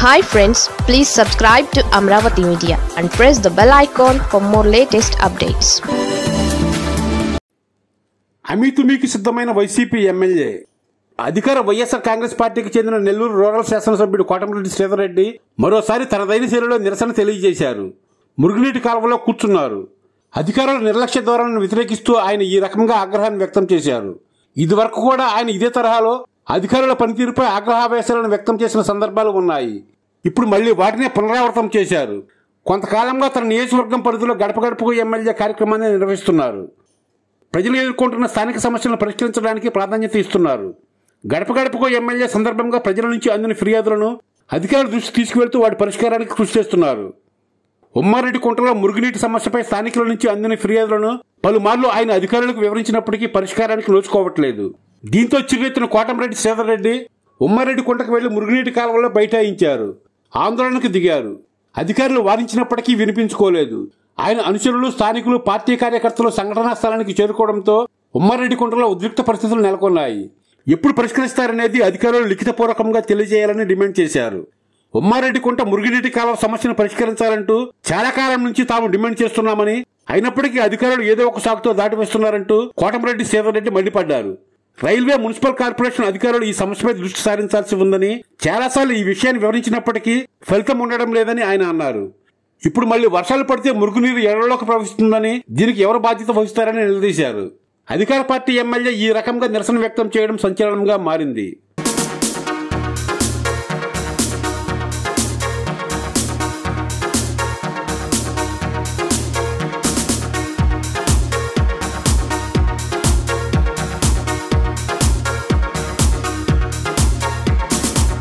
hi friends please subscribe to Amaravati media and press the bell icon for more latest updates అమితుమీకి సిద్ధమైన YCP MLA అధికార వైఎస్ఆర్ కాంగ్రెస్ పార్టీకి చెందిన Nellore rural శాసనసభ్యుడు కోటమిరెడ్డి శ్రీధర్ రెడ్డి మరోసారి తనదైన శైలిలో నిరసన తెలియజేశారు మురుగునీటి కాలువలో కూర్చున్నారు అధికారుల నిర్లక్ష్య ధోరణిని వ్యతిరేకిస్తూ ఆయన ఈ రకంగా ఆగ్రహాన్ని వ్యక్తం చేశారు ఇదివరకు కూడా ఆయన ఇదే తరహాలో అధికారుల పనితీరుపై ఆగ్రహావేశాలను వ్యక్తం చేసిన సందర్భాలు ఉన్నాయి ఇప్పుడు మళ్లీ వాటినే పునరావృతం చేశారు కొంతకాలంగా తన నియోజకవర్గం పరిధిలో గడప గడపకు ఎమ్మెల్యే కార్యక్రమాన్ని నిర్వహిస్తున్నారు ప్రజలు ఎదుర్కొంటున్న స్థానిక సమస్యలను పరిష్కరించడానికి ప్రాధాన్యత ఇస్తున్నారు గడప గడపకు ఎమ్మెల్యే సందర్భంగా ప్రజల నుంచి అందిన ఫిర్యాదులను అధికారుల దృష్టి తీసుకువెళ్తూ వాటి పరిష్కారానికి కృషి చేస్తున్నారు ఉమ్మారెడ్డి కుంటలో మురుగునీటి సమస్యపై స్థానికుల నుంచి అందిన ఫిర్యాదులను పలుమార్లు ఆయన అధికారులకు వివరించినప్పటికీ పరిష్కారానికి నోచుకోవట్లేదు దీంతో చిరునెత్తిన కోటంరెడ్డి శ్రీధర్ రెడ్డి ఉమ్మారెడ్డి కుంటకు వెళ్లి మురుగునీటి కాలువలో బైఠాయించారు ఆందోళనకు దిగారు అధికారులు వారించినప్పటికీ వినిపించుకోలేదు ఆయన అనుచరులు స్థానికులు పార్టీ కార్యకర్తలు సంఘటనా స్థలానికి చేరుకోవడంతో ఉమ్మారెడ్డి కుంటలో ఉద్రిక్త పరిస్థితులు నెలకొన్నాయి ఎప్పుడు పరిష్కరిస్తారనేది అధికారులు లిఖితపూర్వకంగా తెలియజేయాలని డిమాండ్ చేశారు ఉమ్మారెడ్డి కుంట మురుగునీటి కాలువ సమస్యను పరిష్కరించాలంటూ చాలా కాలం నుంచి తాము డిమాండ్ చేస్తున్నామని అయినప్పటికీ అధికారులు ఏదో ఒక సాకుతో దాటివేస్తున్నారంటూ కోటమిరెడ్డి సేవరెడ్డి మండిపడ్డారు రైల్వే మున్సిపల్ కార్పొరేషన్ అధికారులు ఈ సమస్యపై దృష్టి సారించాల్సి ఉందని చాలాసార్లు ఈ విషయాన్ని వివరించినప్పటికీ ఫలితం ఉండడం లేదని ఆయన అన్నారు ఇప్పుడు మళ్ళీ వర్షాలు పడితే మురుగునీరు ఎడలోకి ప్రవహిస్తుందని దీనికి ఎవరు బాధ్యత వహిస్తారని నిలదీశారు అధికార పార్టీ ఎమ్మెల్యే ఈ రకంగా నిరసన వ్యక్తం చేయడం సంచలనంగా మారింది